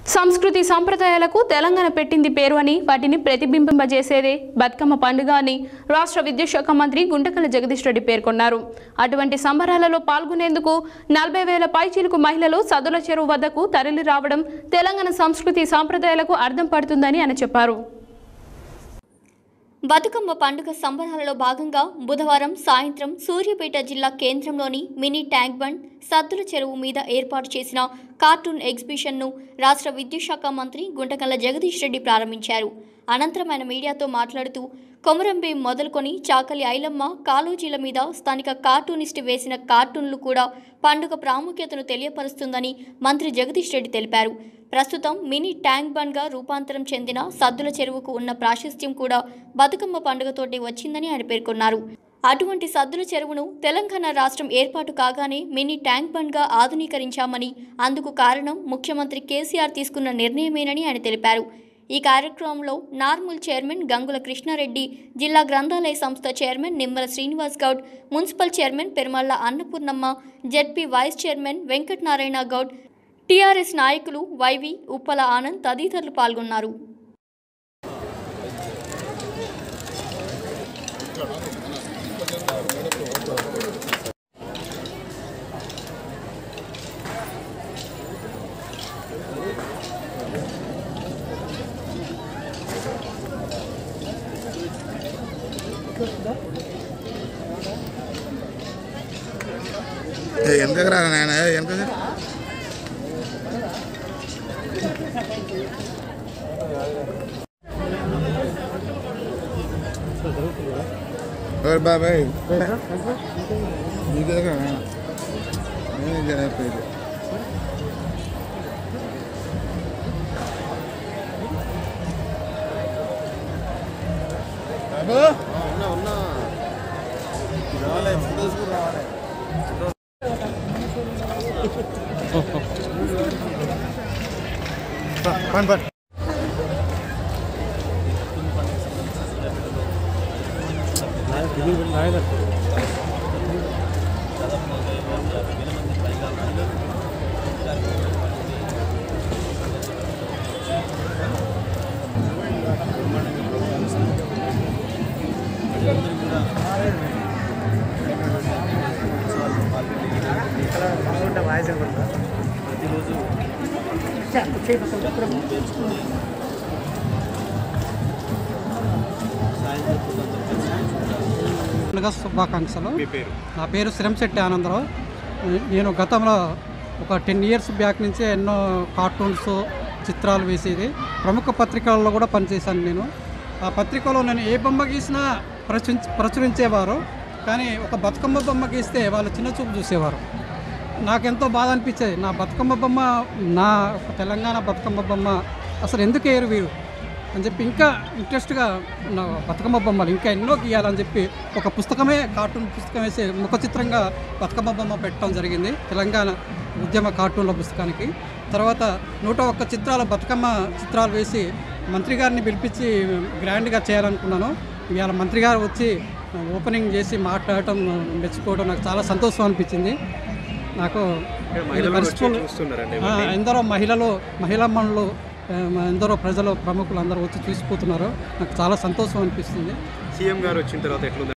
సంస్కృతి సంప్రదాయాలకు తెలంగాణ పెట్టింది పేరు అని వాటిని ప్రతిబింబింపజేసేదే బతుకమ్మ పండుగ అని రాష్ట్ర విద్యాశాఖ మంత్రి గుంటకల జగదీష్ రెడ్డి పేర్కొన్నారు అటువంటి సంబరాలలో పాల్గొనేందుకు నలభై వేల పైచీలకు మహిళలు సదుల చెరువు వద్దకు తరలి రావడం తెలంగాణ సంస్కృతి సంప్రదాయాలకు అర్థం పడుతుందని ఆయన చెప్పారు బతుకమ్మ పండుగ సంబరాలలో భాగంగా బుధవారం సాయంత్రం సూర్యాపేట జిల్లా కేంద్రంలోని మినీ ట్యాంక్ బండ్ సద్దుల చెరువు మీద ఏర్పాటు చేసిన కార్టూన్ ఎగ్జిబిషన్ను రాష్ట్ర విద్యుత్ మంత్రి గుంటకల్ల జగదీష్ రెడ్డి ప్రారంభించారు అనంతరం ఆయన మీడియాతో మాట్లాడుతూ కొమరంభీం మొదలుకొని చాకలి ఐలమ్మ కాళోజీల మీద స్థానిక కార్టూనిస్ట్ వేసిన కార్టూన్లు కూడా పండుగ ప్రాముఖ్యతను తెలియపరుస్తుందని మంత్రి జగదీష్ రెడ్డి తెలిపారు ప్రస్తుతం మినీ ట్యాంక్ బండ్గా రూపాంతరం చెందిన సద్దుల చెరువుకు ఉన్న ప్రాశస్త్యం కూడా బతుకమ్మ పండుగతోటి వచ్చిందని ఆయన పేర్కొన్నారు అటువంటి సద్దుల చెరువును తెలంగాణ రాష్ట్రం ఏర్పాటు కాగానే మినీ ట్యాంక్ బండ్గా ఆధునీకరించామని అందుకు కారణం ముఖ్యమంత్రి కేసీఆర్ తీసుకున్న నిర్ణయమేనని ఆయన తెలిపారు ఈ కార్యక్రమంలో నార్ముల్ చైర్మన్ గంగుల కృష్ణారెడ్డి జిల్లా గ్రంథాలయ సంస్థ chairman Nimmala Srinivas Goud municipal chairman Perumalla Annapurnamma ZP vice chairman Venkatanarayana Goud TRS నాయకులు వైవి ఉప్పల ఆనంద్ తదితరులు పాల్గొన్నారు ఏ, వెనకకు రా నాయన వెనక బాబాయ్ నీకు ఎదురుగా నాయన. నేను చెప్పేది పని పని పండుగ శుభాకాంక్షలు నా పేరు శ్రీరంశెట్టి ఆనందరావు నేను గతంలో ఒక టెన్ ఇయర్స్ బ్యాక్ నుంచి ఎన్నో కార్టూన్స్ చిత్రాలు వేసేది ప్రముఖ పత్రికలలో కూడా పనిచేశాను నేను ఆ పత్రికలో నేను ఏ బొమ్మ గీసినా ప్రచురించ ప్రచురించేవారు కానీ ఒక బతుకమ్మ బొమ్మ గీస్తే వాళ్ళు చిన్న చూపు చూసేవారు నాకెంతో బాధ అనిపించేది నా బతుకమ్మ బొమ్మ నా ఒక తెలంగాణ బతుకమ్మ బొమ్మ అసలు ఎందుకు వేయరు వీరు అని చెప్పి ఇంకా ఇంట్రెస్ట్గా నా బతుకమ్మ బొమ్మలు ఇంకా ఎన్నో గీయాలని చెప్పి ఒక పుస్తకమే కార్టూన్ పుస్తకం వేసి ముఖ చిత్రంగా బతుకమ్మ బొమ్మ పెట్టడం జరిగింది తెలంగాణ ఉద్యమ కార్టూన్ల పుస్తకానికి తర్వాత నూట ఒక్క చిత్రాల బతుకమ్మ చిత్రాలు వేసి మంత్రి గారిని పిలిపించి గ్రాండ్గా చేయాలనుకున్నాను ఇవాళ మంత్రి గారు వచ్చి ఓపెనింగ్ చేసి మాట్లాడటం మెచ్చుకోవడం నాకు చాలా సంతోషం అనిపించింది నాకు ఇది పరిస్థితులు ఆ, ఎందరో మహిళలు మహిళమ్మలు ఆ, ఎందరో ప్రజలు ప్రముఖులు అందరూ వచ్చి చూసిపోతున్నారు నాకు చాలా సంతోషం అనిపిస్తుంది సీఎం గారు వచ్చిన తర్వాత ఎట్లుంది